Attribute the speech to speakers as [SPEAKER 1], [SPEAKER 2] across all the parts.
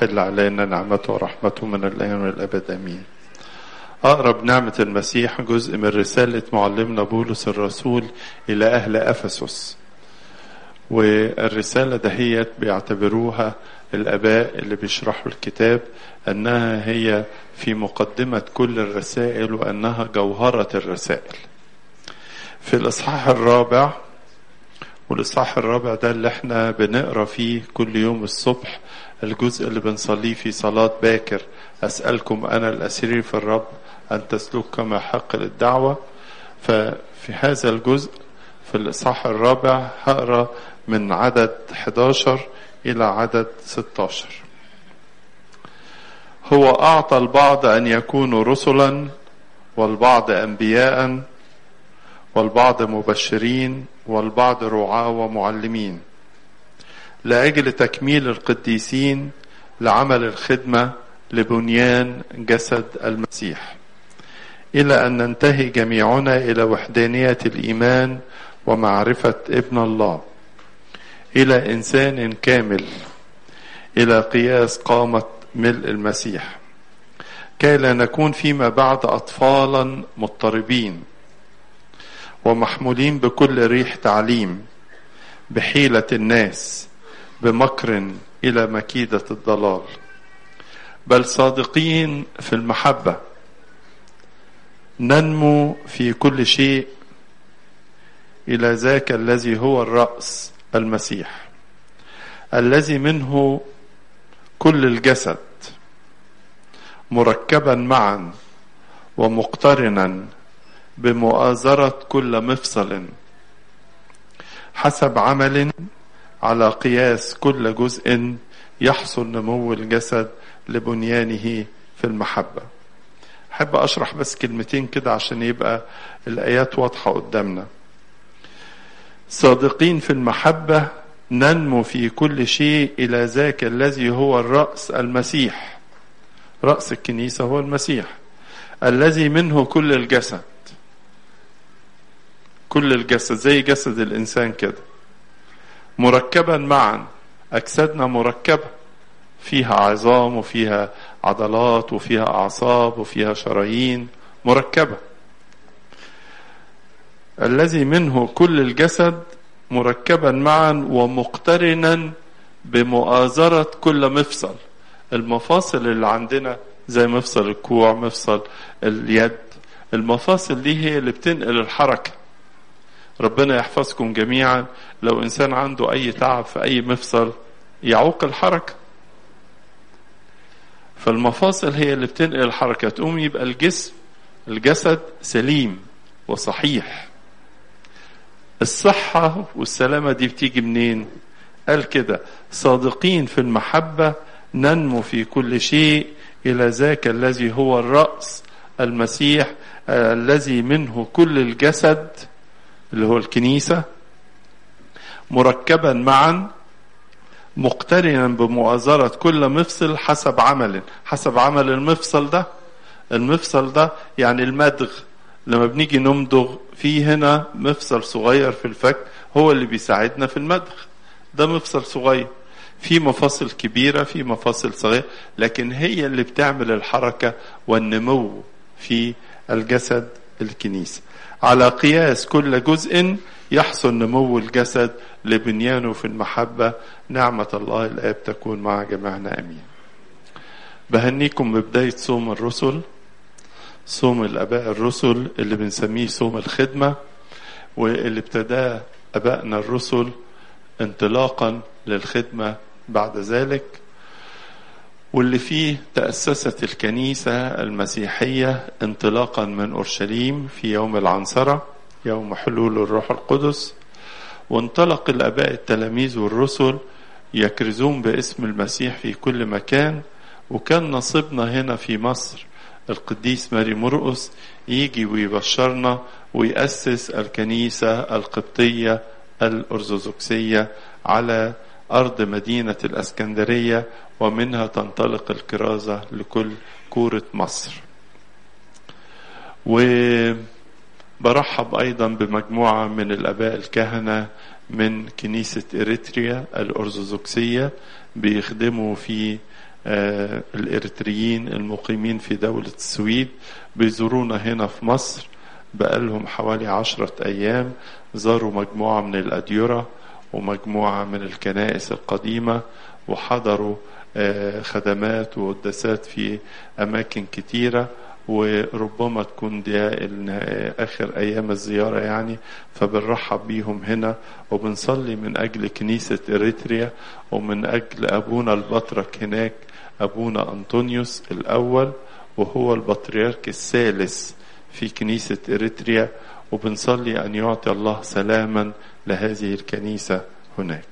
[SPEAKER 1] تحل علينا نعمته ورحمته من الأيام والأبد أمين أقرب نعمة المسيح جزء من رسالة معلمنا بولس الرسول إلى أهل أفسس والرسالة دهيت بيعتبروها الآباء اللي بيشرحوا الكتاب أنها هي في مقدمة كل الرسائل وأنها جوهرة الرسائل في الإصحاح الرابع والإصحاح الرابع ده اللي احنا بنقرا فيه كل يوم الصبح الجزء اللي بنصليه في صلاة باكر أسألكم أنا الأسير في الرب أن تسلك كما حق للدعوة ففي هذا الجزء في الإصحاح الرابع هقرا من عدد 11 إلى عدد 16 هو أعطى البعض أن يكونوا رسلا والبعض أنبياء والبعض مبشرين والبعض رعاة ومعلمين لأجل تكميل القديسين لعمل الخدمة لبنيان جسد المسيح إلى أن ننتهي جميعنا إلى وحدانية الإيمان ومعرفة ابن الله إلى إنسان كامل إلى قياس قامة ملء المسيح كي لا نكون فيما بعد أطفالا مضطربين ومحمولين بكل ريح تعليم بحيلة الناس بمكر إلى مكيدة الضلال بل صادقين في المحبة ننمو في كل شيء إلى ذاك الذي هو الرأس المسيح الذي منه كل الجسد مركبا معا ومقترنا بمؤازرة كل مفصل حسب عمل على قياس كل جزء يحصل نمو الجسد لبنيانه في المحبة أحب أشرح بس كلمتين كده عشان يبقى الآيات واضحة قدامنا صادقين في المحبة ننمو في كل شيء إلى ذاك الذي هو الرأس المسيح رأس الكنيسة هو المسيح الذي منه كل الجسد كل الجسد زي جسد الإنسان كده مركبا معا أجسادنا مركبة فيها عظام وفيها عضلات وفيها أعصاب وفيها شرايين مركبة الذي منه كل الجسد مركبا معا ومقترنا بمؤازرة كل مفصل المفاصل اللي عندنا زي مفصل الكوع مفصل اليد المفاصل دي هي اللي بتنقل الحركة ربنا يحفظكم جميعا لو إنسان عنده أي تعب في أي مفصل يعوق الحركة فالمفاصل هي اللي بتنقل الحركة تقوم يبقى الجسم الجسد سليم وصحيح الصحة والسلامة دي بتيجي منين قال كده صادقين في المحبة ننمو في كل شيء إلى ذاك الذي هو الرأس المسيح الذي منه كل الجسد اللي هو الكنيسة مركبا معا مقترنا بمؤازرة كل مفصل حسب عمل حسب عمل المفصل ده المفصل ده يعني المدغ لما بنيجي نمضغ في هنا مفصل صغير في الفك هو اللي بيساعدنا في المدغ ده مفصل صغير في مفاصل كبيرة في مفاصل صغيرة لكن هي اللي بتعمل الحركة والنمو في الجسد الكنيسة على قياس كل جزء يحصل نمو الجسد لبنيانه في المحبة نعمة الله الآب تكون مع جميعنا أمين بهنيكم ببداية صوم الرسل صوم الآباء الرسل اللي بنسميه صوم الخدمة واللي ابتداه أبائنا الرسل انطلاقا للخدمة بعد ذلك واللي فيه تأسست الكنيسة المسيحية انطلاقا من أورشليم في يوم العنصرة يوم حلول الروح القدس وانطلق الآباء التلاميذ والرسل يكرزون باسم المسيح في كل مكان وكان نصيبنا هنا في مصر القديس ماري مرقس يجي ويبشرنا ويأسس الكنيسة القبطية الأرثوذكسية على أرض مدينة الأسكندرية ومنها تنطلق الكرازة لكل كورة مصر وبرحب أيضا بمجموعة من الأباء الكهنة من كنيسة إريتريا الأرثوذكسية بيخدموا في آه الإريتريين المقيمين في دولة السويد بيزورونا هنا في مصر بقالهم حوالي عشرة أيام زاروا مجموعة من الأديرة ومجموعة من الكنائس القديمة وحضروا آه خدمات وقداسات في أماكن كتيرة وربما تكون دي آخر أيام الزيارة يعني فبنرحب بيهم هنا وبنصلي من أجل كنيسة إريتريا ومن أجل أبونا البطرك هناك أبونا أنطونيوس الأول وهو البطريرك الثالث في كنيسة إريتريا وبنصلي أن يعطي الله سلاما لهذه الكنيسة هناك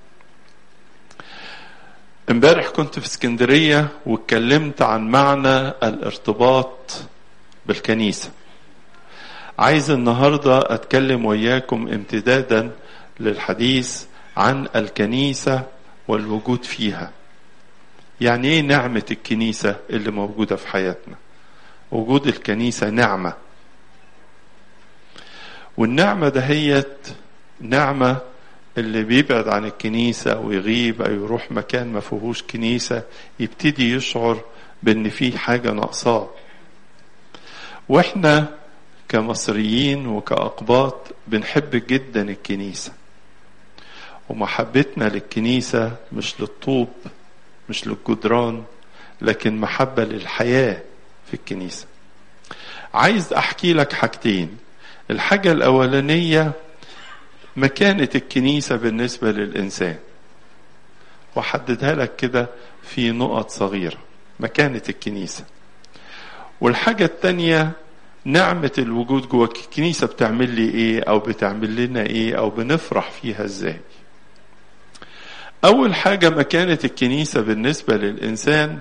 [SPEAKER 1] امبارح كنت في اسكندرية واتكلمت عن معنى الارتباط بالكنيسة عايز النهاردة اتكلم وياكم امتدادا للحديث عن الكنيسة والوجود فيها يعني ايه نعمة الكنيسة اللي موجودة في حياتنا وجود الكنيسة نعمة والنعمة دهيت نعمة اللي بيبعد عن الكنيسة ويغيب أو يروح مكان ما فيهوش كنيسة يبتدي يشعر بأن في حاجة ناقصاه وإحنا كمصريين وكأقباط بنحب جدا الكنيسة ومحبتنا للكنيسة مش للطوب مش للجدران لكن محبة للحياة في الكنيسة عايز أحكي لك حاجتين الحاجة الأولانية مكانة الكنيسة بالنسبة للإنسان وحددها لك كده في نقط صغيرة مكانة الكنيسة والحاجة التانية نعمة الوجود جوه الكنيسة بتعمل لي ايه او بتعمل لنا ايه او بنفرح فيها ازاي اول حاجة مكانة الكنيسة بالنسبة للانسان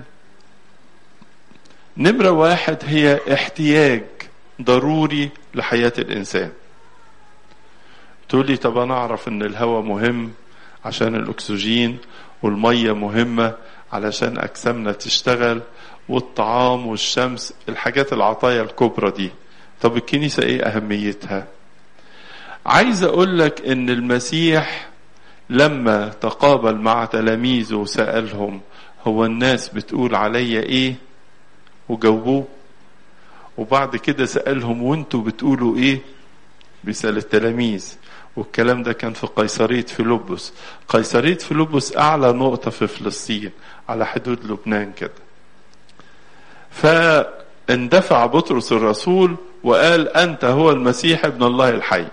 [SPEAKER 1] نمرة واحد هي احتياج ضروري لحياة الانسان تقول لي طب انا اعرف ان الهواء مهم عشان الاكسجين والميه مهمه علشان اجسامنا تشتغل والطعام والشمس الحاجات العطايا الكبرى دي طب الكنيسه ايه اهميتها عايز اقول لك ان المسيح لما تقابل مع تلاميذه وسالهم هو الناس بتقول عليا ايه وجاوبوه وبعد كده سالهم وانتوا بتقولوا ايه بيسال التلاميذ والكلام ده كان في قيصرية فيلبس قيصرية فيلبس أعلى نقطة في فلسطين على حدود لبنان كده فاندفع بطرس الرسول وقال أنت هو المسيح ابن الله الحي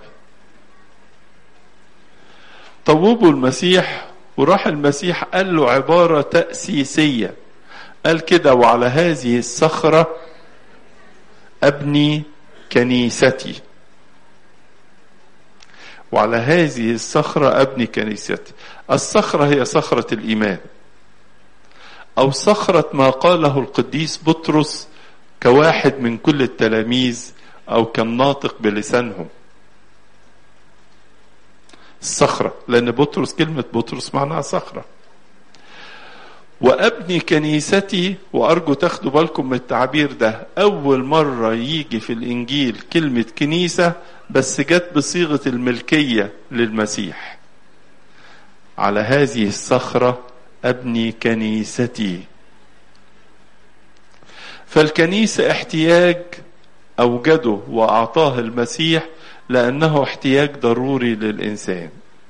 [SPEAKER 1] طوبوا المسيح وراح المسيح قال له عبارة تأسيسية قال كده وعلى هذه الصخرة أبني كنيستي وعلى هذه الصخرة أبني كنيستي الصخرة هي صخرة الإيمان أو صخرة ما قاله القديس بطرس كواحد من كل التلاميذ أو كالناطق بلسانهم الصخرة لأن بطرس كلمة بطرس معناها صخرة وأبني كنيستي وأرجو تاخدوا بالكم من التعبير ده أول مرة يجي في الإنجيل كلمة كنيسة بس جت بصيغة الملكية للمسيح على هذه الصخرة أبني كنيستي فالكنيسة احتياج أوجده وأعطاه المسيح لأنه احتياج ضروري للإنسان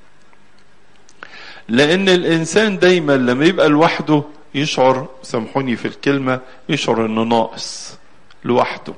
[SPEAKER 1] لأن الإنسان دايما لما يبقى لوحده يشعر سامحوني في الكلمة يشعر إنه ناقص لوحده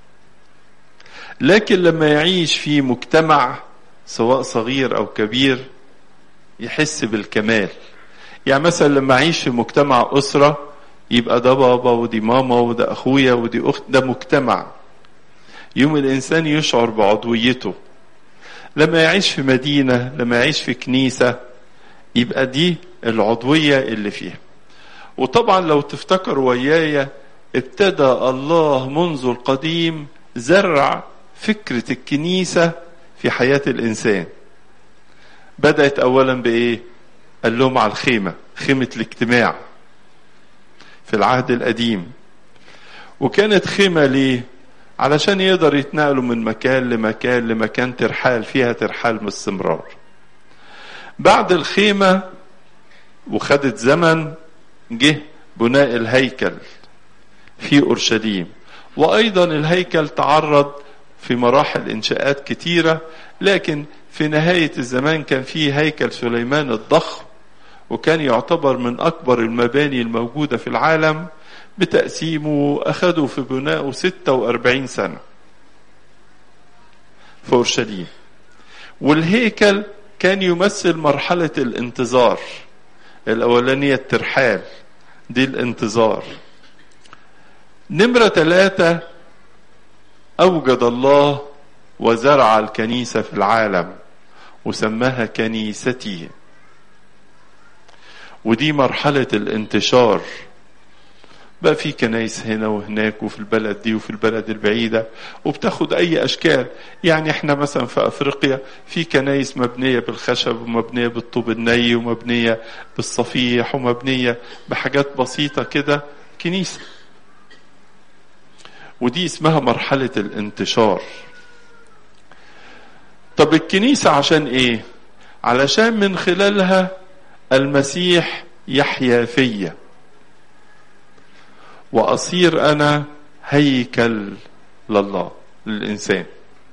[SPEAKER 1] لكن لما يعيش في مجتمع سواء صغير أو كبير يحس بالكمال يعني مثلا لما أعيش في مجتمع أسرة يبقى ده بابا ودي ماما وده أخويا ودي أخت ده مجتمع يوم الإنسان يشعر بعضويته لما يعيش في مدينة لما يعيش في كنيسة يبقى دي العضوية اللي فيها وطبعا لو تفتكر ويايا ابتدى الله منذ القديم زرع فكرة الكنيسة في حياة الإنسان بدأت أولا بإيه قال لهم على الخيمة خيمة الاجتماع في العهد القديم وكانت خيمة ليه علشان يقدر يتنقلوا من مكان لمكان لمكان ترحال فيها ترحال باستمرار بعد الخيمة وخدت زمن جه بناء الهيكل في اورشليم وايضا الهيكل تعرض في مراحل انشاءات كتيره لكن في نهايه الزمان كان فيه هيكل سليمان الضخم وكان يعتبر من اكبر المباني الموجوده في العالم بتقسيمه اخذوا في بنائه 46 سنه في اورشليم والهيكل كان يمثل مرحله الانتظار الاولانيه الترحال دي الانتظار نمرة ثلاثة أوجد الله وزرع الكنيسة في العالم وسماها كنيستي ودي مرحلة الانتشار بقى في كنايس هنا وهناك وفي البلد دي وفي البلد البعيدة وبتاخد أي أشكال يعني احنا مثلا في أفريقيا في كنايس مبنية بالخشب ومبنية بالطوب الني ومبنية بالصفيح ومبنية بحاجات بسيطة كده كنيسة ودي اسمها مرحلة الانتشار طب الكنيسة عشان ايه علشان من خلالها المسيح يحيا فيا واصير انا هيكل لله للانسان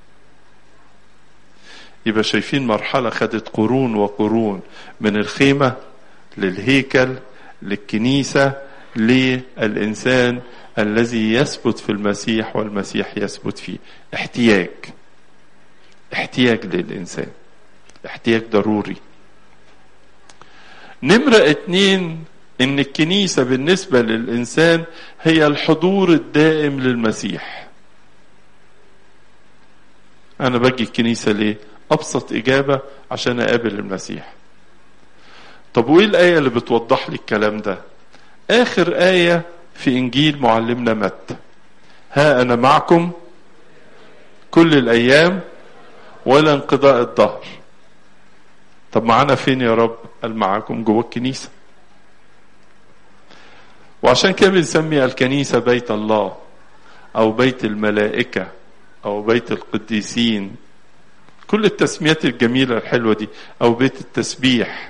[SPEAKER 1] يبقى شايفين مرحلة خدت قرون وقرون من الخيمة للهيكل للكنيسة للإنسان الذي يثبت في المسيح والمسيح يثبت فيه احتياج احتياج للإنسان احتياج ضروري نمرة اتنين ان الكنيسة بالنسبة للإنسان هي الحضور الدائم للمسيح أنا باجي الكنيسة ليه؟ أبسط إجابة عشان أقابل المسيح طب وإيه الآية اللي بتوضح لي الكلام ده؟ آخر آية في إنجيل معلمنا متى ها أنا معكم كل الأيام ولا انقضاء الظهر طب معانا فين يا رب قال معاكم جوه الكنيسة وعشان كده بنسمي الكنيسة بيت الله أو بيت الملائكة أو بيت القديسين كل التسميات الجميلة الحلوة دي أو بيت التسبيح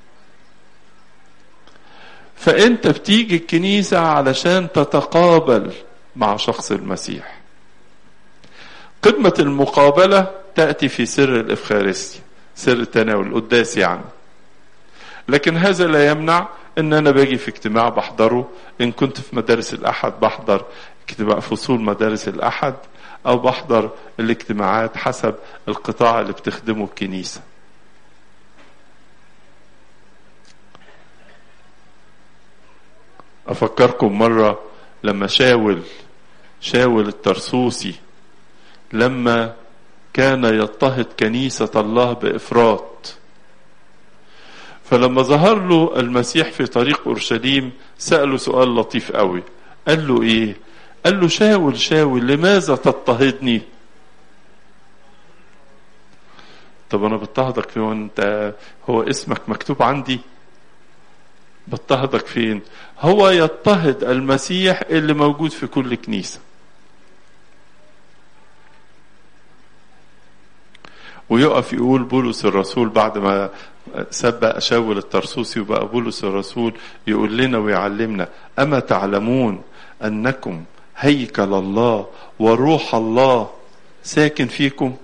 [SPEAKER 1] فأنت بتيجي الكنيسة علشان تتقابل مع شخص المسيح قمة المقابلة تأتي في سر الإفخارستي سر التناول القداس يعني لكن هذا لا يمنع ان انا باجي في اجتماع بحضره ان كنت في مدارس الاحد بحضر اجتماع فصول مدارس الاحد او بحضر الاجتماعات حسب القطاع اللي بتخدمه الكنيسه افكركم مره لما شاول شاول الترسوسي لما كان يضطهد كنيسه الله بافراط فلما ظهر له المسيح في طريق اورشليم ساله سؤال لطيف قوي قال له ايه قال له شاول شاول لماذا تضطهدني طب انا بضطهدك فين وانت هو اسمك مكتوب عندي بضطهدك فين هو يضطهد المسيح اللي موجود في كل كنيسه ويقف يقول بولس الرسول بعد ما سبق شاول الترسوسي وبقى بولس الرسول يقول لنا ويعلمنا أما تعلمون أنكم هيكل الله وروح الله ساكن فيكم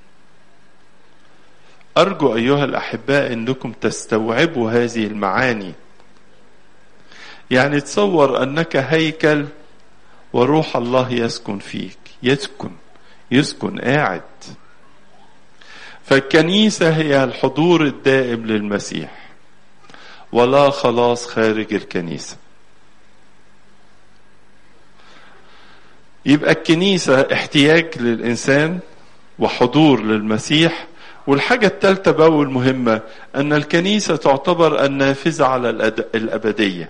[SPEAKER 1] أرجو أيها الأحباء أنكم تستوعبوا هذه المعاني يعني تصور أنك هيكل وروح الله يسكن فيك يسكن يسكن قاعد فالكنيسة هي الحضور الدائم للمسيح ولا خلاص خارج الكنيسة يبقى الكنيسة احتياج للإنسان وحضور للمسيح والحاجة الثالثة بقى والمهمة أن الكنيسة تعتبر النافذة على الأبدية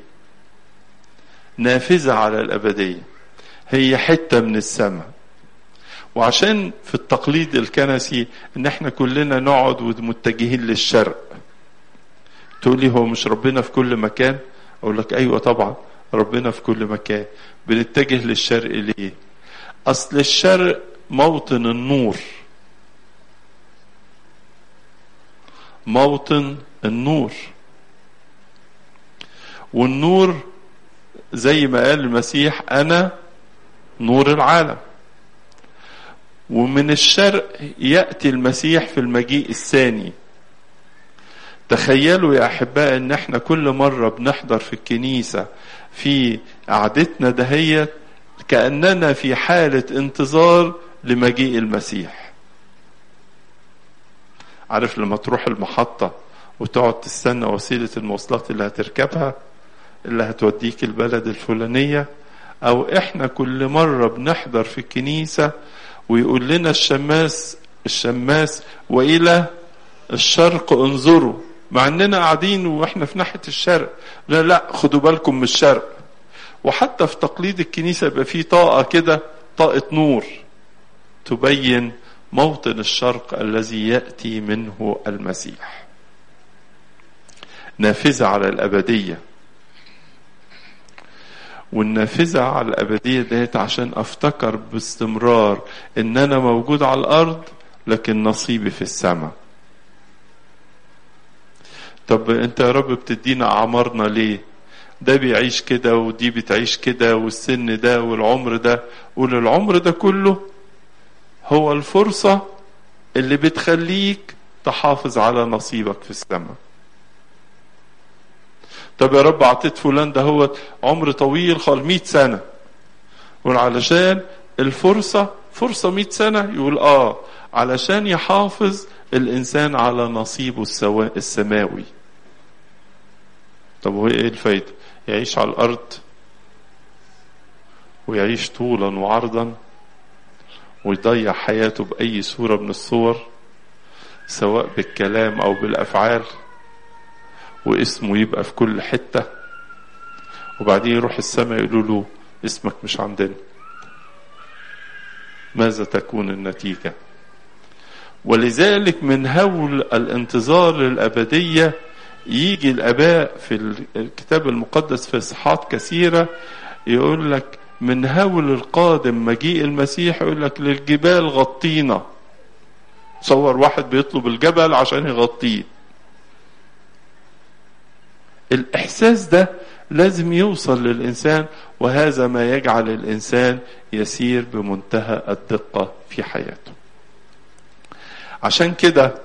[SPEAKER 1] نافذة على الأبدية هي حتة من السماء وعشان في التقليد الكنسي ان احنا كلنا نقعد متجهين للشرق تقول لي هو مش ربنا في كل مكان اقول لك ايوه طبعا ربنا في كل مكان بنتجه للشرق ليه اصل الشرق موطن النور موطن النور والنور زي ما قال المسيح انا نور العالم ومن الشرق ياتي المسيح في المجيء الثاني تخيلوا يا احباء ان احنا كل مره بنحضر في الكنيسه في قعدتنا دهيت كاننا في حاله انتظار لمجيء المسيح عارف لما تروح المحطه وتقعد تستنى وسيله المواصلات اللي هتركبها اللي هتوديك البلد الفلانيه او احنا كل مره بنحضر في الكنيسه ويقول لنا الشماس الشماس والى الشرق انظروا مع اننا قاعدين واحنا في ناحيه الشرق لا لا خدوا بالكم من الشرق وحتى في تقليد الكنيسه يبقى في طاقه كده طاقه نور تبين موطن الشرق الذي ياتي منه المسيح نافذه على الابديه والنافذة على الأبدية ديت عشان أفتكر باستمرار إن أنا موجود على الأرض لكن نصيبي في السماء طب أنت يا رب بتدينا أعمارنا ليه ده بيعيش كده ودي بتعيش كده والسن ده والعمر ده قول العمر ده كله هو الفرصة اللي بتخليك تحافظ على نصيبك في السماء طب يا رب اعطيت فلان ده هو عمر طويل خالص 100 سنه وعلشان الفرصه فرصه 100 سنه يقول اه علشان يحافظ الانسان على نصيبه السواء السماوي طب هو ايه الفايده يعيش على الارض ويعيش طولا وعرضا ويضيع حياته باي صوره من الصور سواء بالكلام او بالافعال واسمه يبقى في كل حتة وبعدين يروح السماء يقولوا له اسمك مش عندنا ماذا تكون النتيجة ولذلك من هول الانتظار للأبدية يجي الآباء في الكتاب المقدس في إصحاحات كثيرة يقول لك من هول القادم مجيء المسيح يقول لك للجبال غطينا تصور واحد بيطلب الجبل عشان يغطيه الإحساس ده لازم يوصل للإنسان وهذا ما يجعل الإنسان يسير بمنتهى الدقة في حياته عشان كده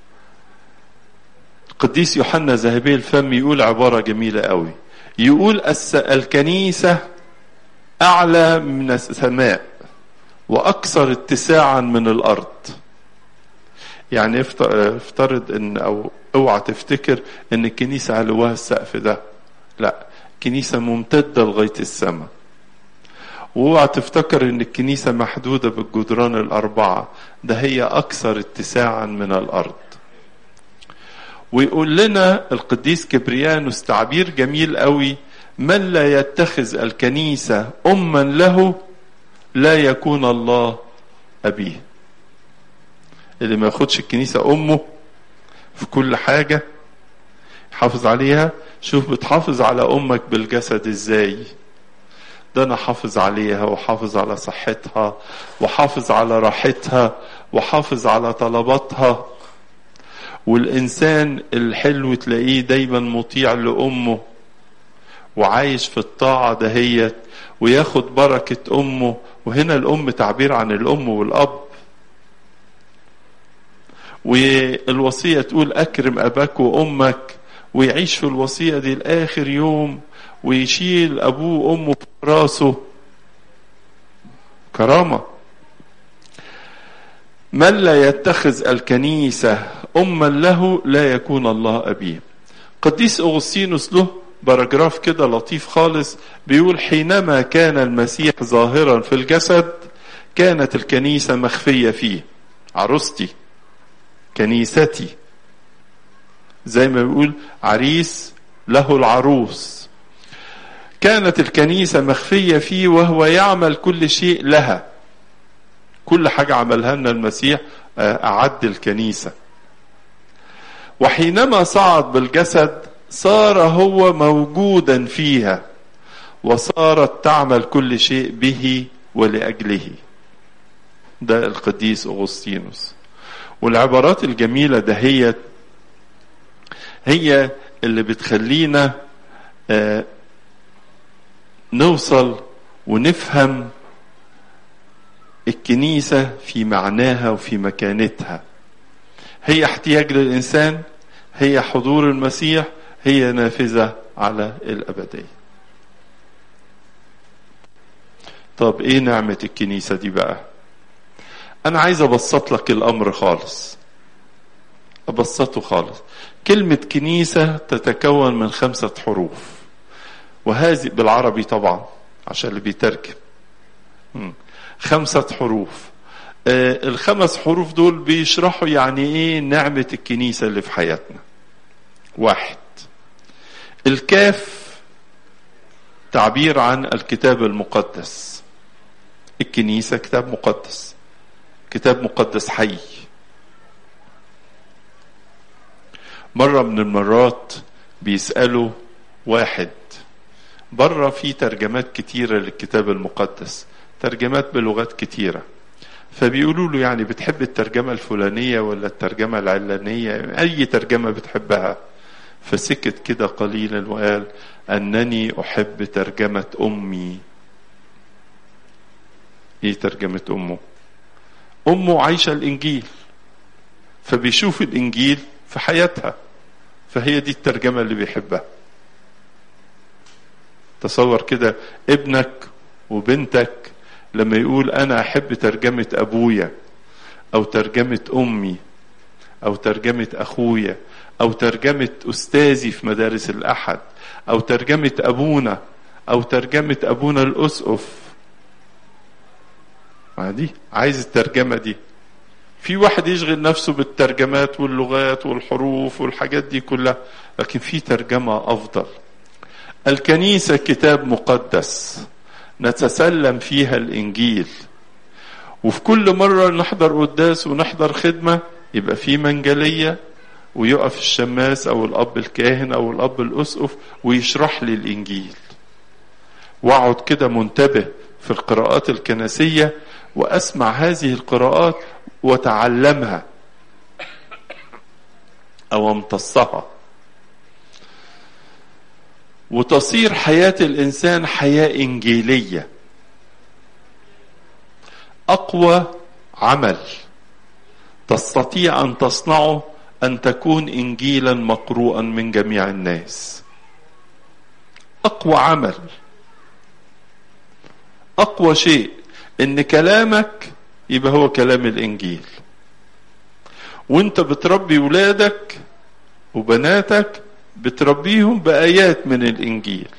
[SPEAKER 1] القديس يوحنا ذهبي الفم يقول عبارة جميلة قوي يقول الكنيسة أعلى من السماء وأكثر اتساعا من الأرض يعني افترض ان او اوعى تفتكر ان الكنيسه علوها السقف ده لا كنيسه ممتده لغايه السماء واوعى تفتكر ان الكنيسه محدوده بالجدران الاربعه ده هي اكثر اتساعا من الارض ويقول لنا القديس كبريانوس تعبير جميل قوي من لا يتخذ الكنيسه اما له لا يكون الله ابيه اللي ما ياخدش الكنيسة أمه في كل حاجة حافظ عليها شوف بتحافظ على أمك بالجسد إزاي ده أنا حافظ عليها وحافظ على صحتها وحافظ على راحتها وحافظ على طلباتها والإنسان الحلو تلاقيه دايما مطيع لأمه وعايش في الطاعة دهيت وياخد بركة أمه وهنا الأم تعبير عن الأم والأب والوصية تقول أكرم أباك وأمك ويعيش في الوصية دي لآخر يوم ويشيل أبوه وأمه في راسه كرامة من لا يتخذ الكنيسة أما له لا يكون الله أبيه قديس أغسطينوس له باراجراف كده لطيف خالص بيقول حينما كان المسيح ظاهرا في الجسد كانت الكنيسة مخفية فيه عروستي كنيستي زي ما بيقول عريس له العروس كانت الكنيسة مخفية فيه وهو يعمل كل شيء لها كل حاجة عملها لنا المسيح أعد الكنيسة وحينما صعد بالجسد صار هو موجودا فيها وصارت تعمل كل شيء به ولأجله ده القديس أغسطينوس والعبارات الجميلة دهيت هي اللي بتخلينا نوصل ونفهم الكنيسة في معناها وفي مكانتها هي احتياج للإنسان هي حضور المسيح هي نافذة على الأبدية طب ايه نعمة الكنيسة دي بقى انا عايز ابسط لك الامر خالص ابسطه خالص كلمة كنيسة تتكون من خمسة حروف وهذه بالعربي طبعا عشان اللي بيترجم خمسة حروف آه الخمس حروف دول بيشرحوا يعني ايه نعمة الكنيسة اللي في حياتنا واحد الكاف تعبير عن الكتاب المقدس الكنيسة كتاب مقدس كتاب مقدس حي مرة من المرات بيسألوا واحد بره في ترجمات كتيرة للكتاب المقدس ترجمات بلغات كتيرة فبيقولوا له يعني بتحب الترجمة الفلانية ولا الترجمة العلانية أي ترجمة بتحبها فسكت كده قليلا وقال أنني أحب ترجمة أمي إيه ترجمة أمه أمه عايشة الإنجيل فبيشوف الإنجيل في حياتها فهي دي الترجمة اللي بيحبها تصور كده ابنك وبنتك لما يقول أنا أحب ترجمة أبويا أو ترجمة أمي أو ترجمة أخويا أو ترجمة أستاذي في مدارس الأحد أو ترجمة أبونا أو ترجمة أبونا الأسقف ما دي عايز الترجمة دي في واحد يشغل نفسه بالترجمات واللغات والحروف والحاجات دي كلها لكن في ترجمة أفضل الكنيسة كتاب مقدس نتسلم فيها الإنجيل وفي كل مرة نحضر قداس ونحضر خدمة يبقى في منجلية ويقف الشماس أو الأب الكاهن أو الأب الأسقف ويشرح لي الإنجيل واقعد كده منتبه في القراءات الكنسية وأسمع هذه القراءات وتعلمها أو امتصها وتصير حياة الإنسان حياة إنجيلية أقوى عمل تستطيع أن تصنعه أن تكون إنجيلا مقروءا من جميع الناس أقوى عمل أقوى شيء إن كلامك يبقى هو كلام الإنجيل وانت بتربي ولادك وبناتك بتربيهم بآيات من الإنجيل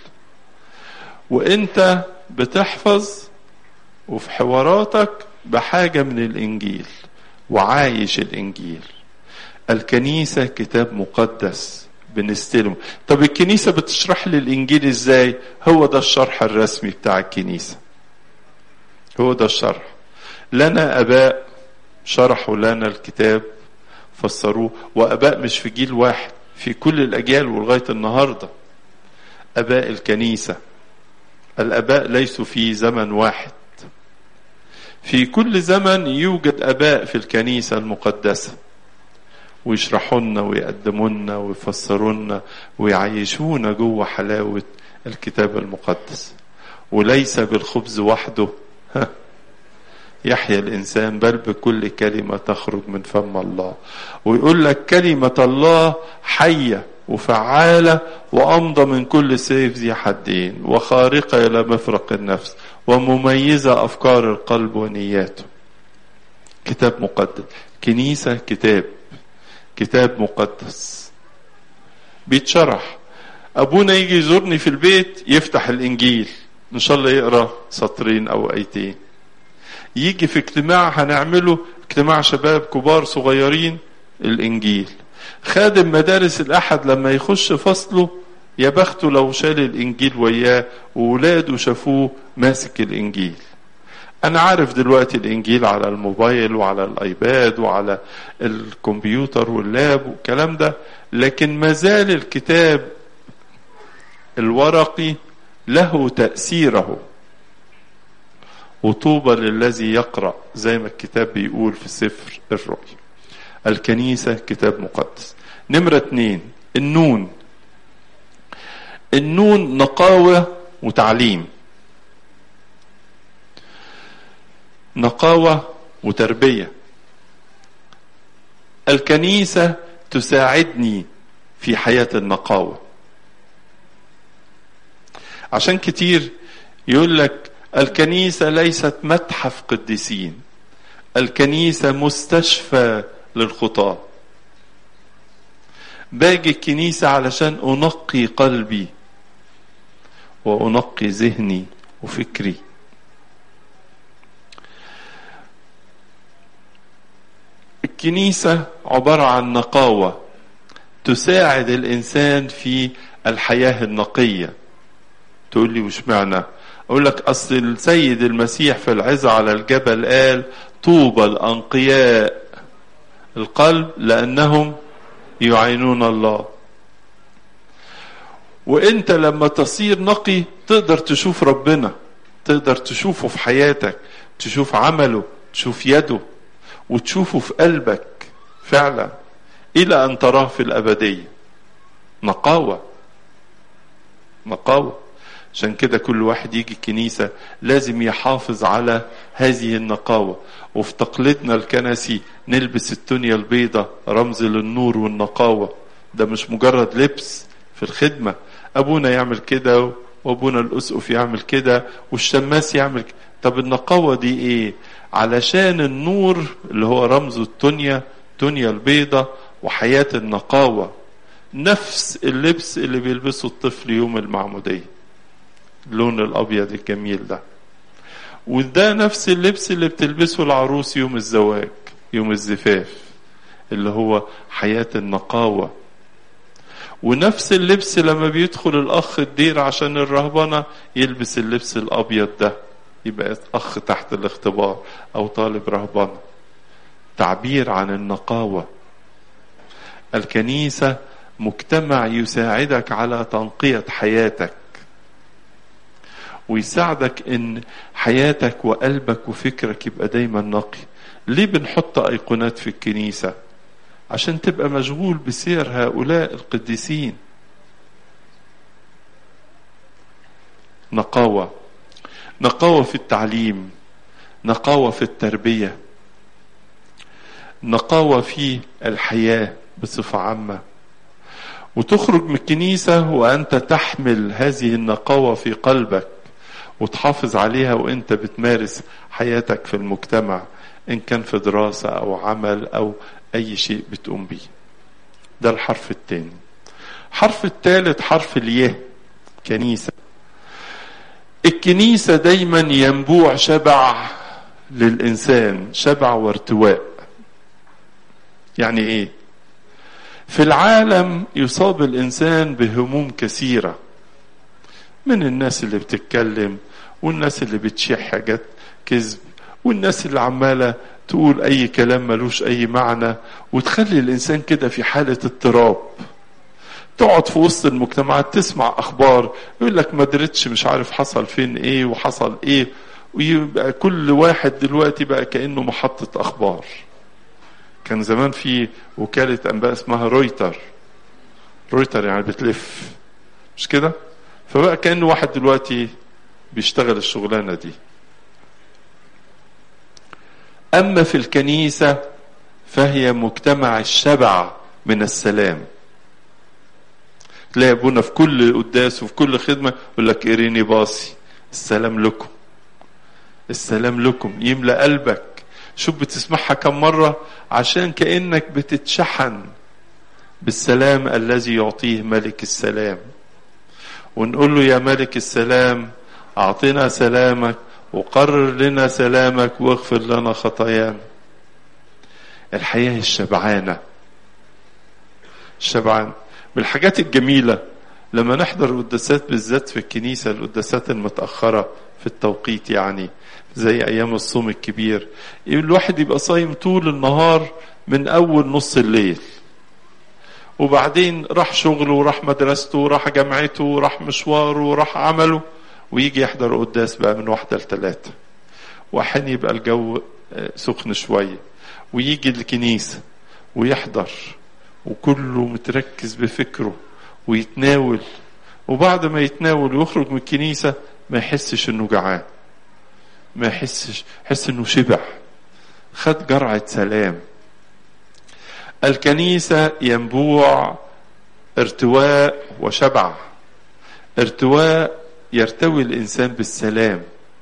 [SPEAKER 1] وانت بتحفظ وفي حواراتك بحاجة من الإنجيل وعايش الإنجيل الكنيسة كتاب مقدس بنستلمه طب الكنيسة بتشرح لي الإنجيل إزاي هو ده الشرح الرسمي بتاع الكنيسة هو ده الشرح لنا أباء شرحوا لنا الكتاب فسروه وأباء مش في جيل واحد في كل الأجيال ولغاية النهاردة أباء الكنيسة الأباء ليسوا في زمن واحد في كل زمن يوجد أباء في الكنيسة المقدسة ويشرحوا لنا ويقدموا لنا ويفسروا لنا ويعيشونا جوه حلاوة الكتاب المقدس وليس بالخبز وحده يحيا الإنسان بل بكل كلمة تخرج من فم الله ويقول لك كلمة الله حية وفعالة وأمضى من كل سيف ذي حدين وخارقة إلى مفرق النفس ومميزة أفكار القلب ونياته كتاب مقدس كنيسة كتاب كتاب مقدس بيتشرح أبونا يجي يزورني في البيت يفتح الإنجيل إن شاء الله يقرأ سطرين أو أيتين يجي في اجتماع هنعمله اجتماع شباب كبار صغيرين الإنجيل خادم مدارس الأحد لما يخش فصله يا بخته لو شال الإنجيل وياه وولاده شافوه ماسك الإنجيل أنا عارف دلوقتي الإنجيل على الموبايل وعلى الآيباد وعلى الكمبيوتر واللاب والكلام ده لكن مازال الكتاب الورقي له تأثيره وطوبى للذي يقرأ زي ما الكتاب بيقول في سفر الرؤيا الكنيسة كتاب مقدس نمرة اتنين النون النون نقاوة وتعليم نقاوة وتربية الكنيسة تساعدني في حياة النقاوة عشان كتير يقول لك الكنيسة ليست متحف قديسين الكنيسة مستشفى للخطاة باجي الكنيسة علشان أنقي قلبي وأنقي ذهني وفكري الكنيسة عبارة عن نقاوة تساعد الإنسان في الحياة النقية تقول لي وش معنى أقول لك أصل السيد المسيح في العزة على الجبل قال طوبى الأنقياء القلب لأنهم يعينون الله وانت لما تصير نقي تقدر تشوف ربنا تقدر تشوفه في حياتك تشوف عمله تشوف يده وتشوفه في قلبك فعلا الى ان تراه في الابديه نقاوه نقاوه عشان كده كل واحد يجي الكنيسة لازم يحافظ على هذه النقاوة وفي تقليدنا الكنسي نلبس التونية البيضة رمز للنور والنقاوة ده مش مجرد لبس في الخدمة أبونا يعمل كده وأبونا الأسقف يعمل كده والشماس يعمل كده طب النقاوة دي إيه علشان النور اللي هو رمزه التونية تونية البيضة وحياة النقاوة نفس اللبس اللي بيلبسه الطفل يوم المعمودية اللون الابيض الجميل ده وده نفس اللبس اللي بتلبسه العروس يوم الزواج يوم الزفاف اللي هو حياة النقاوة ونفس اللبس لما بيدخل الأخ الدير عشان الرهبنة يلبس اللبس الأبيض ده يبقى أخ تحت الاختبار أو طالب رهبنة تعبير عن النقاوة الكنيسة مجتمع يساعدك على تنقية حياتك ويساعدك ان حياتك وقلبك وفكرك يبقى دايما نقي ليه بنحط ايقونات في الكنيسة عشان تبقى مشغول بسير هؤلاء القديسين نقاوة نقاوة في التعليم نقاوة في التربية نقاوة في الحياة بصفة عامة وتخرج من الكنيسة وأنت تحمل هذه النقاوة في قلبك وتحافظ عليها وانت بتمارس حياتك في المجتمع ان كان في دراسة او عمل او اي شيء بتقوم بيه ده الحرف الثاني حرف الثالث حرف اليه كنيسة الكنيسة دايما ينبوع شبع للإنسان شبع وارتواء يعني ايه في العالم يصاب الإنسان بهموم كثيرة من الناس اللي بتتكلم والناس اللي بتشيع حاجات كذب والناس اللي عمالة تقول أي كلام ملوش أي معنى وتخلي الإنسان كده في حالة اضطراب تقعد في وسط المجتمعات تسمع أخبار يقول لك ما درتش مش عارف حصل فين إيه وحصل إيه ويبقى كل واحد دلوقتي بقى كأنه محطة أخبار كان زمان في وكالة أنباء اسمها رويتر رويتر يعني بتلف مش كده فبقى كأنه واحد دلوقتي بيشتغل الشغلانة دي أما في الكنيسة فهي مجتمع الشبع من السلام تلاقي ابونا في كل قداس وفي كل خدمة يقول لك إيريني باصي السلام لكم السلام لكم يملأ قلبك شوف بتسمعها كم مرة عشان كأنك بتتشحن بالسلام الذي يعطيه ملك السلام ونقول له يا ملك السلام أعطنا سلامك وقرر لنا سلامك واغفر لنا خطايانا الحياة الشبعانة الشبعان من الحاجات الجميلة لما نحضر القداسات بالذات في الكنيسة القداسات المتأخرة في التوقيت يعني زي أيام الصوم الكبير الواحد يبقى صايم طول النهار من أول نص الليل وبعدين راح شغله وراح مدرسته وراح جامعته وراح مشواره وراح عمله ويجي يحضر قداس بقى من واحدة لثلاثة وأحيانا يبقى الجو سخن شوية ويجي الكنيسة ويحضر وكله متركز بفكره ويتناول وبعد ما يتناول ويخرج من الكنيسة ما يحسش انه جعان ما يحسش يحس انه شبع خد جرعة سلام الكنيسة ينبوع ارتواء وشبع ارتواء يرتوي الإنسان بالسلام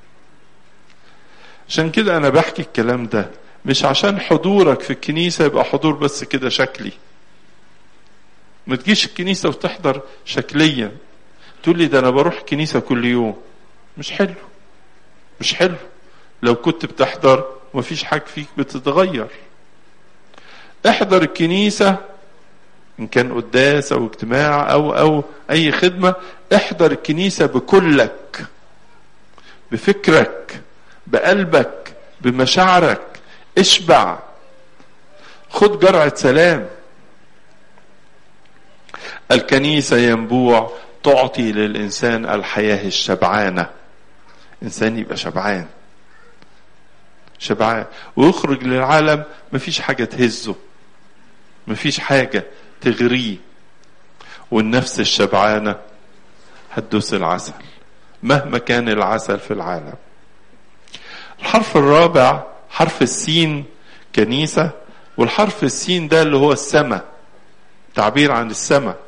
[SPEAKER 1] عشان كده أنا بحكي الكلام ده مش عشان حضورك في الكنيسة يبقى حضور بس كده شكلي ما تجيش الكنيسة وتحضر شكليا تقول لي ده أنا بروح الكنيسة كل يوم مش حلو مش حلو لو كنت بتحضر ومفيش حاجة فيك بتتغير احضر الكنيسة إن كان قداس أو اجتماع أو أو أي خدمة احضر الكنيسة بكلك بفكرك بقلبك بمشاعرك اشبع خد جرعة سلام الكنيسة ينبوع تعطي للإنسان الحياة الشبعانة إنسان يبقى شبعان شبعان ويخرج للعالم مفيش حاجة تهزه مفيش حاجة تغريه والنفس الشبعانة هتدوس العسل مهما كان العسل في العالم الحرف الرابع حرف السين كنيسة والحرف السين ده اللي هو السماء تعبير عن السماء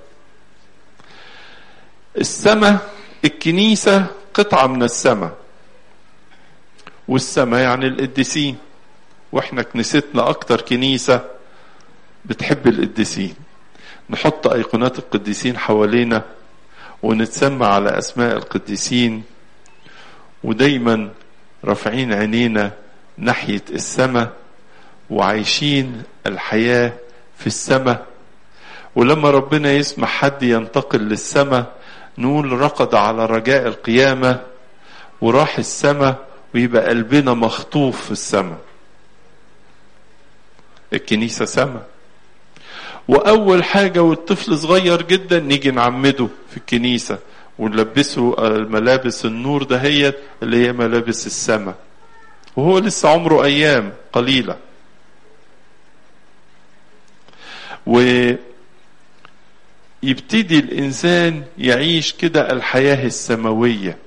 [SPEAKER 1] السماء الكنيسة قطعة من السماء والسماء يعني القديسين واحنا كنيستنا اكتر كنيسة بتحب القديسين نحط ايقونات القديسين حوالينا ونتسمى على اسماء القديسين ودايما رافعين عينينا ناحية السماء وعايشين الحياة في السماء ولما ربنا يسمح حد ينتقل للسماء نقول رقد على رجاء القيامة وراح السماء ويبقى قلبنا مخطوف في السماء الكنيسة سماء وأول حاجة والطفل صغير جدا نيجي نعمده في الكنيسة ونلبسه الملابس النور دهيت اللي هي ملابس السماء وهو لسه عمره أيام قليلة ويبتدي الإنسان يعيش كده الحياة السماوية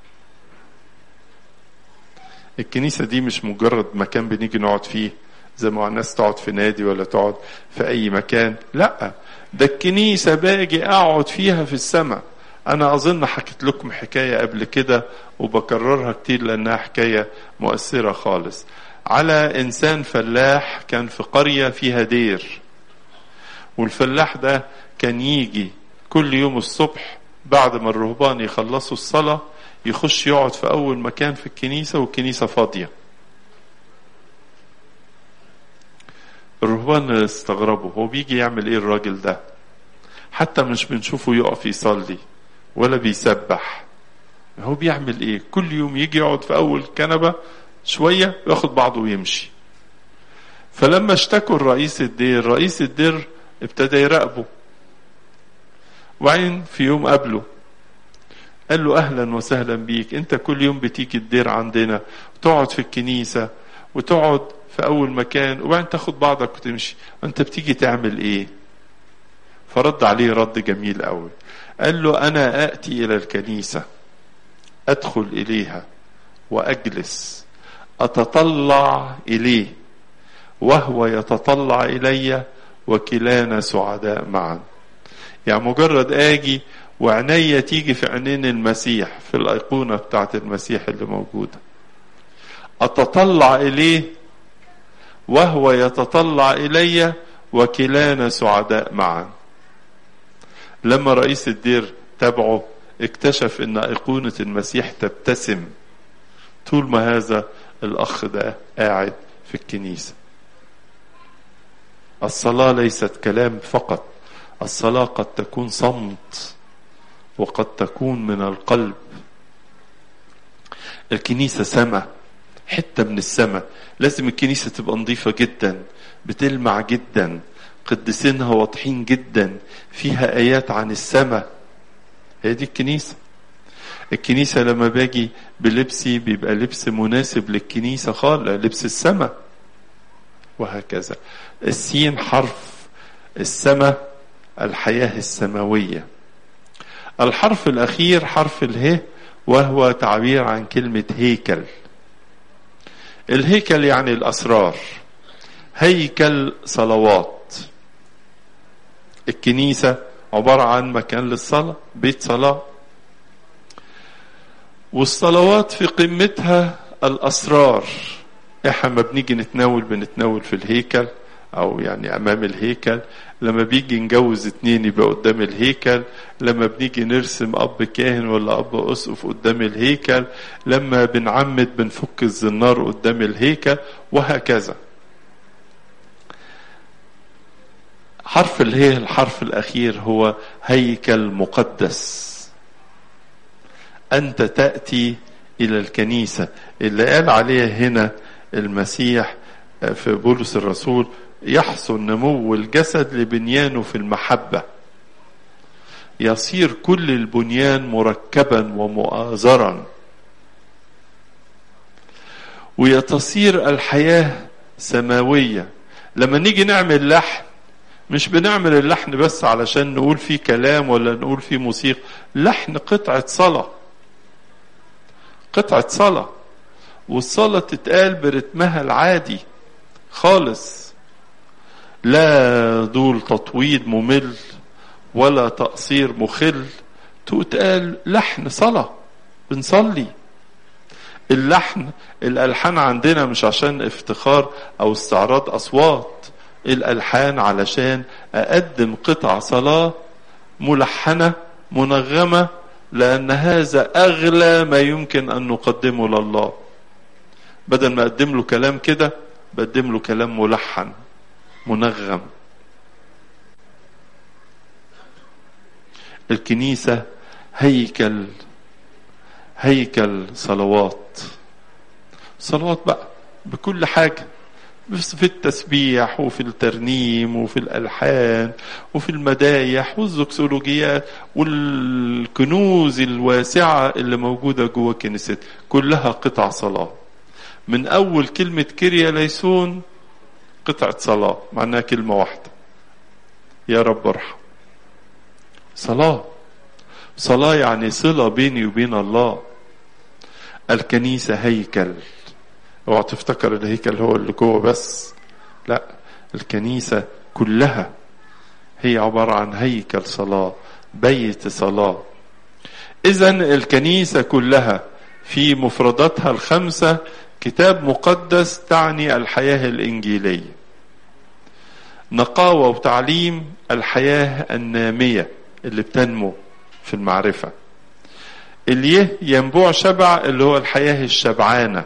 [SPEAKER 1] الكنيسة دي مش مجرد مكان بنيجي نقعد فيه زي ما الناس تقعد في نادي ولا تقعد في أي مكان لا ده الكنيسة باجي أقعد فيها في السماء أنا أظن حكيت لكم حكاية قبل كده وبكررها كتير لأنها حكاية مؤثرة خالص على إنسان فلاح كان في قرية فيها دير والفلاح ده كان يجي كل يوم الصبح بعد ما الرهبان يخلصوا الصلاة يخش يقعد في أول مكان في الكنيسة والكنيسة فاضية الرهبان استغربوا هو بيجي يعمل ايه الراجل ده حتى مش بنشوفه يقف يصلي ولا بيسبح هو بيعمل ايه كل يوم يجي يقعد في اول كنبة شوية ياخد بعضه ويمشي فلما اشتكوا الرئيس الدير رئيس الدير ابتدى يراقبه وبعدين في يوم قابله قال له اهلا وسهلا بيك انت كل يوم بتيجي الدير عندنا وتقعد في الكنيسة وتقعد في اول مكان وبعدين تاخد بعضك وتمشي انت بتيجي تعمل ايه فرد عليه رد جميل قوي قال له انا اتي الى الكنيسة ادخل اليها واجلس اتطلع اليه وهو يتطلع الي وكلانا سعداء معا يعني مجرد اجي وعينيا تيجي في عينين المسيح في الايقونه بتاعت المسيح اللي موجوده اتطلع اليه وهو يتطلع الي وكلانا سعداء معا لما رئيس الدير تابعه اكتشف ان ايقونه المسيح تبتسم طول ما هذا الاخ ده قاعد في الكنيسه الصلاه ليست كلام فقط الصلاه قد تكون صمت وقد تكون من القلب الكنيسه سماء حته من السماء لازم الكنيسه تبقى نظيفه جدا بتلمع جدا قدسينها واضحين جدا فيها ايات عن السماء هي دي الكنيسه الكنيسه لما باجي بلبسي بيبقى لبس مناسب للكنيسه خالص لبس السماء وهكذا السين حرف السماء الحياه السماويه الحرف الاخير حرف اله وهو تعبير عن كلمه هيكل الهيكل يعني الأسرار هيكل صلوات الكنيسة عبارة عن مكان للصلاة بيت صلاة والصلوات في قمتها الأسرار احنا ما بنيجي نتناول بنتناول في الهيكل او يعني امام الهيكل لما بيجي نجوز اتنين يبقى قدام الهيكل لما بنيجي نرسم اب كاهن ولا اب اسقف قدام الهيكل لما بنعمد بنفك الزنار قدام الهيكل وهكذا حرف الهي الحرف الاخير هو هيكل مقدس انت تاتي الى الكنيسه اللي قال عليها هنا المسيح في بولس الرسول يحصل نمو الجسد لبنيانه في المحبه يصير كل البنيان مركبا ومؤازرا ويتصير الحياه سماويه لما نيجي نعمل لحن مش بنعمل اللحن بس علشان نقول فيه كلام ولا نقول فيه موسيقى لحن قطعه صلاه قطعه صلاه والصلاة تتقال برتمها العادي خالص لا دول تطويل ممل ولا تقصير مخل تقال لحن صلاة بنصلي اللحن الألحان عندنا مش عشان افتخار أو استعراض أصوات الألحان علشان أقدم قطع صلاة ملحنة منغمة لأن هذا أغلى ما يمكن أن نقدمه لله بدل ما اقدم له كلام كده بقدم له كلام ملحن منغم الكنيسة هيكل هيكل صلوات صلوات بقى بكل حاجة بس في التسبيح وفي الترنيم وفي الألحان وفي المدايح والزوكسولوجيات والكنوز الواسعة اللي موجودة جوه كنيست كلها قطع صلاة من أول كلمة كيريا ليسون قطعة صلاة معناها كلمة واحدة يا رب ارحم صلاة صلاة يعني صلة بيني وبين الله الكنيسة هيكل اوعى تفتكر الهيكل هو اللي جوه بس لا الكنيسة كلها هي عبارة عن هيكل صلاة بيت صلاة إذا الكنيسة كلها في مفرداتها الخمسة كتاب مقدس تعني الحياة الإنجيلية نقاوة وتعليم الحياة النامية اللي بتنمو في المعرفة اليه ينبوع شبع اللي هو الحياة الشبعانة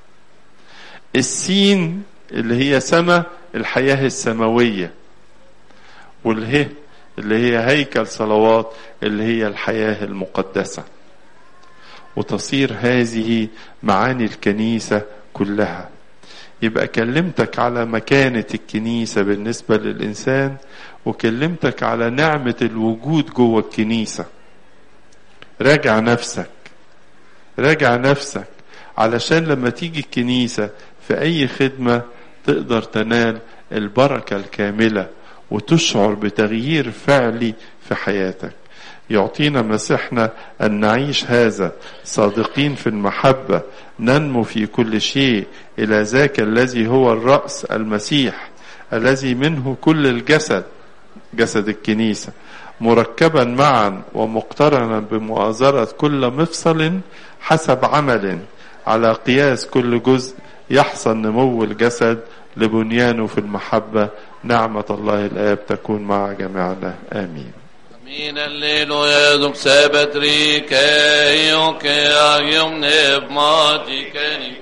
[SPEAKER 1] السين اللي هي سما الحياة السماوية والهه اللي هي هيكل صلوات اللي هي الحياة المقدسة وتصير هذه معاني الكنيسة كلها يبقى كلمتك على مكانة الكنيسة بالنسبة للإنسان وكلمتك على نعمة الوجود جوه الكنيسة راجع نفسك راجع نفسك علشان لما تيجي الكنيسة في أي خدمة تقدر تنال البركة الكاملة وتشعر بتغيير فعلي في حياتك يعطينا مسيحنا أن نعيش هذا صادقين في المحبة ننمو في كل شيء إلى ذاك الذي هو الرأس المسيح الذي منه كل الجسد جسد الكنيسة مركبا معا ومقترنا بمؤازرة كل مفصل حسب عمل على قياس كل جزء يحصل نمو الجسد لبنيانه في المحبة نعمة الله الآب تكون مع جميعنا آمين
[SPEAKER 2] Min alleluia dum sebet rike, io che agium nevmatica